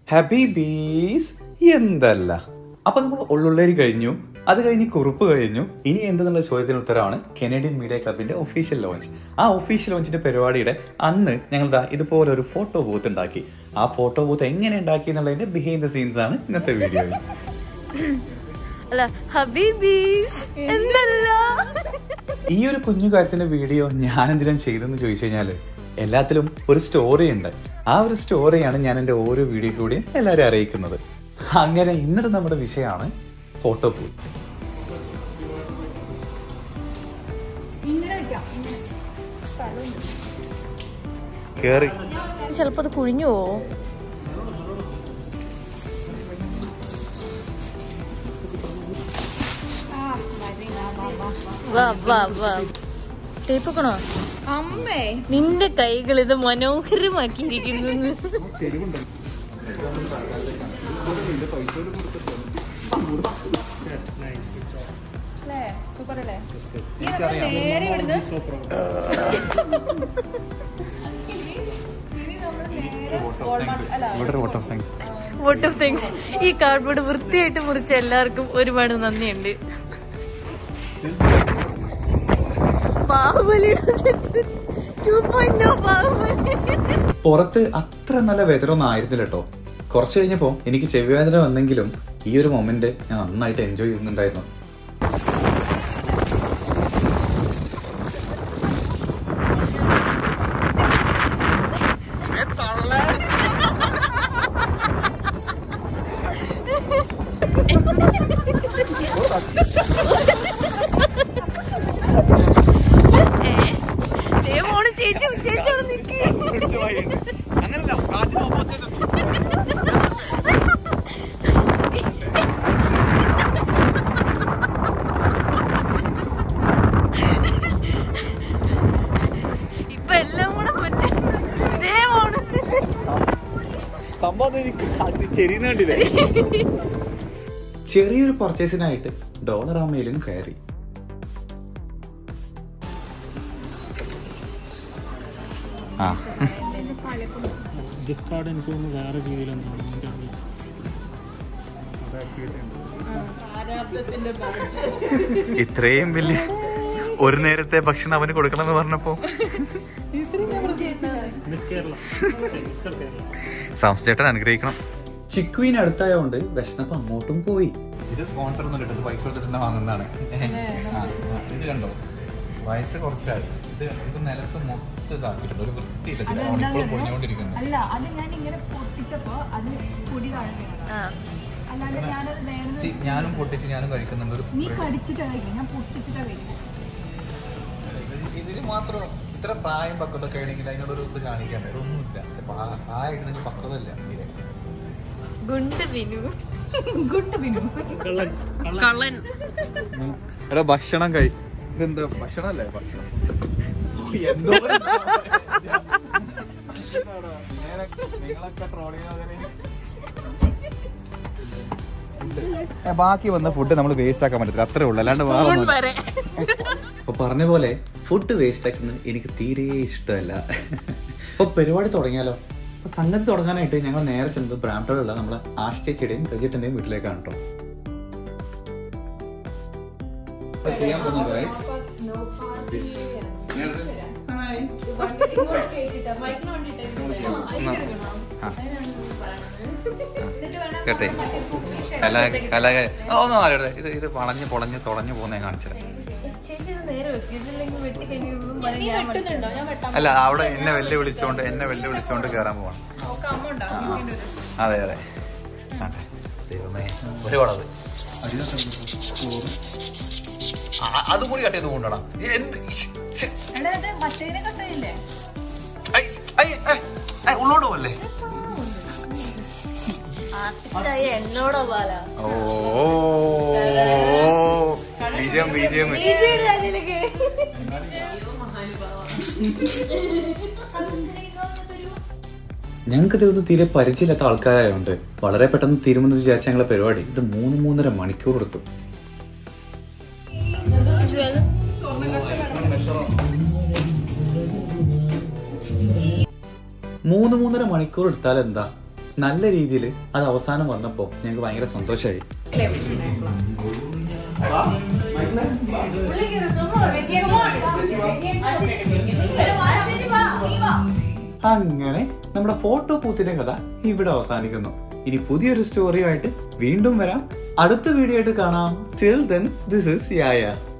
ഹബീബീസ് എന്തല്ല അപ്പൊ നമ്മൾ ഉള്ളുള്ളേരി കഴിഞ്ഞു അത് കഴിഞ്ഞ് കുറിപ്പ് കഴിഞ്ഞു ഇനി എന്തെന്നുള്ള ചോദ്യത്തിന് ഉത്തരമാണ് കനേഡിയൻ മീഡിയ ക്ലബിന്റെ ഒഫീഷ്യൽ ലോഞ്ച് ആ ഒഫീഷ്യൽ ലോഞ്ചിന്റെ പരിപാടിയുടെ അന്ന് ഞങ്ങൾ ദാ ഇതുപോലെ ഒരു ഫോട്ടോ ബൂത്ത് ഉണ്ടാക്കി ആ ഫോട്ടോ ബൂത്ത് എങ്ങനെ ഉണ്ടാക്കി എന്നുള്ളതിന്റെ ബിഹൈൻഡ് ദ സീൻസ് ആണ് ഇന്നത്തെ വീഡിയോയിൽ അല്ല ഹബീബീസ് എന്തല്ല ഈ ഒരു കുഞ്ഞു കാര്യത്തിന്റെ വീഡിയോ ഞാൻ എന്തിനാ ചെയ്തെന്ന് ചോദിച്ചു കഴിഞ്ഞാല് എല്ലാത്തിലും ഒരു സ്റ്റോറി ഉണ്ട് ആ ഒരു സ്റ്റോറിയാണ് ഞാൻ എൻ്റെ ഓരോ വീഡിയോ കൂടിയും എല്ലാവരും അറിയിക്കുന്നത് അങ്ങനെ ഇന്നത്തെ നമ്മുടെ വിഷയമാണ് ഫോട്ടോ ബൂത്ത് ഇങ്ങനെ വെക്കാം ഇങ്ങനെ സ്ഥലമുണ്ട് കേറി ചിലപ്പോ അത് കുഴിഞ്ഞു പോവോ ആ മതി വാ, വാ, വാ, വാ. വാ വാ വാ ടേപ്പ് വെക്കണോ അമ്മേ നിന്റെ കൈകൾ ഇത് മനോഹരമാക്കിയിരിക്കുന്നു അല്ലേ സൂപ്പർ അല്ലേ ഈ നമുക്ക് നേരെ ഇവിടുന്ന് ഇനി നമ്മൾ നേരെ Walmart- അല്ല, ഇവിടെ vote of thanks vote of thanks ഈ കാർഡ്ബോർഡ് വൃത്തിയായിട്ട് മുറിച്ച എല്ലാവർക്കും ഒരുപാട് നന്ദിയുണ്ട് ബാഹുബലിയുടെ ടു പോയിന്റ് ബാഹുബലി പുറത്ത് അത്ര നല്ല വെതറൊന്നും ആയിരുന്നില്ല കേട്ടോ കുറച്ച് കഴിഞ്ഞപ്പോൾ എനിക്ക് ചെവിവേദന വന്നെങ്കിലും ഈ ഒരു മൊമെന്റ് ഞാൻ നന്നായിട്ട് എൻജോയ് ചെയ്യുന്നുണ്ടായിരുന്നു ദേ മോള് ചേച്ചി ചേച്ചി അവിടെ നിൽക്കി ഇപ്പൊ എല്ലാം കൂടെ പറ്റും ദേ മോള് ചെറിയൊരു പർച്ചേസിനായിട്ട് ഡോളർ അമ്മയിലും കയറി ആ ഗിഫ്റ്റ് കാർഡ് എനിക്ക് തോന്നുന്നു വേറെ രീതിയിലെന്താണ് അതിൻ്റെ അത് ഇത്രയും വലിയ ഒരു നേരത്തെ ഭക്ഷണം അവന് കൊടുക്കണമെന്ന് പറഞ്ഞപ്പോ miss Kerala mister Kerala Sams ചേട്ടൻ അനുഗ്രഹിക്കണം ചിക്കുവിന് അടുത്തായോണ്ട് വിശന്നപ്പോ അങ്ങോട്ടും പോയി ഇത് സ്പോൺസർ ഒന്നും കിട്ടുന്നത് പൈസ കൊടുത്തിട്ട് തന്നെ വാങ്ങുന്നതാണ് ആ, ആ, ഇത് കണ്ടോ വയസ്സ് കുറച്ചായി ഇത് ഇത് നിലത്ത് മൊത്തം ഇതാക്കിയിട്ടുണ്ട് ഒരു വൃത്തിയില്ല ഇപ്പോഴും പൊടിഞ്ഞുകൊണ്ടിരിക്കുന്നു അല്ല അത് ഞാൻ ഇങ്ങനെ പൊട്ടിച്ചപ്പോ അത് പൊടി താഴെ വീണതാ. ആ അല്ലാണ്ട് ഞാനത് വേണമെന്ന് See, ഞാനും പൊട്ടിച്ച് ഞാനും കഴിക്കുന്നുണ്ട് ഒരു നീ കടിച്ചിട്ടാ കഴിക്കും ഞാൻ പൊട്ടിച്ചിട്ടാ കഴിക്കും ഇതിന് മാത്രം ഇത്ര പ്രായം പക്വതൊക്കെ ആണെങ്കിൽ അതിനോടൊരു ഇത് കാണിക്കണ്ടേ ഇതൊന്നുമില്ല പക്ഷെ പ്രാ- പ്രായമായിട്ടില്ല പക്വതല്ല തീരെ ഗുണ്ട് വിനു ഗുഡ് പിന്നു കള്ളൻ കള്ളൻ എടാ ഭക്ഷണം കഴി ഇതെന്താ ഭക്ഷണം അല്ലേ ഭക്ഷണം എന്തോ ബാക്കി വന്ന ഫുഡ് നമ്മൾ വേസ്റ്റ് ആക്കാൻ പറ്റത്തില്ല അത്രേ ഉള്ളൂ അല്ലാണ്ട് വേറെ ഫോൺ ഒന്നുമില്ല. വരെ അപ്പൊ പറഞ്ഞ പോലെ ഫുഡ് വേസ്റ്റ് ആക്കുന്നത് എനിക്ക് തീരെ ഇഷ്ടമല്ല അപ്പൊ പരിപാടി തുടങ്ങിയാലോ അപ്പൊ സംഗതി തുടങ്ങാനായിട്ട് ഞങ്ങൾ നേരെ ചെന്നത് ബ്രാംപ്ടണിലുള്ള നമ്മളെ ആശ്ചേച്ചിയുടെയും രജിറ്റിന്റെയും വീട്ടിലേക്കാണ് കേട്ടോ അപ്പൊ ചെയ്യാൻ പോകുന്നത് guys. This. Hi. ആ. കേട്ടെ കല കല ഓ, ഒന്നും ആരുടെ ഇത് ഇത് വളഞ്ഞ് പൊളഞ്ഞ് തുളഞ്ഞു പോകുന്ന കാണിച്ചത് ചേച്ചി ഇത് നേരെ വെക്കും ഇതില്ലെങ്കിൽ വെട്ടി കഴിയുമ്പോൾ നീ വെട്ടുന്നുണ്ടോ ഞാൻ വെട്ടാം അല്ല അവിടെ എന്നെ വെല്ലു വിളിച്ചോണ്ട് എന്നെ വെല്ലു വിളിച്ചോണ്ട് കയറാൻ പോവാണ് നോക്കാം അമ്മ ഉണ്ടാവും അതെ അതെ അതെ ദൈവമേ ഒരുപാടത് അതും കൂടി കട്ട് ചെയ്ത് കൊണ്ടോടാ എന്ത് ഇശ്, ഛെ, എടാ അത് മറ്റേനെ കട്ടയില്ലേ ഐ, ഐ, ഐ, ഐ, ഉള്ളോട്ട് പോലെ ആർട്ടിസ്റ്റായ എന്നോടോ ബാല ഓ ബിജിഎം ബിജിഎം ചേച്ചിയുടെ അതിലേക്ക് ഞങ്ങൾക്ക് ഇതൊന്നും തീരെ പരിചയമില്ലാത്ത ആൾക്കാരായതുകൊണ്ട് വളരെ പെട്ടെന്ന് തീരുമെന്ന് വിചാരിച്ച ഞങ്ങളെ പരിപാടി ഇത് മൂന്ന് മൂന്നര മണിക്കൂർ എടുത്തു മൂന്ന് മൂന്നര മണിക്കൂർ എടുത്താൽ എന്താ നല്ല രീതിയിൽ അത് അവസാനം വന്നപ്പോൾ ഞങ്ങൾക്ക് ഭയങ്കര സന്തോഷമായി അങ്ങനെ നമ്മുടെ ഫോട്ടോ പൂത്തിന്റെ കഥ ഇവിടെ അവസാനിക്കുന്നു ഇനി പുതിയൊരു സ്റ്റോറിയുമായിട്ട് വീണ്ടും വരാം അടുത്ത വീഡിയോ ആയിട്ട് കാണാം ടിൽ ദെൻ ദിസ് ഇസ് യായ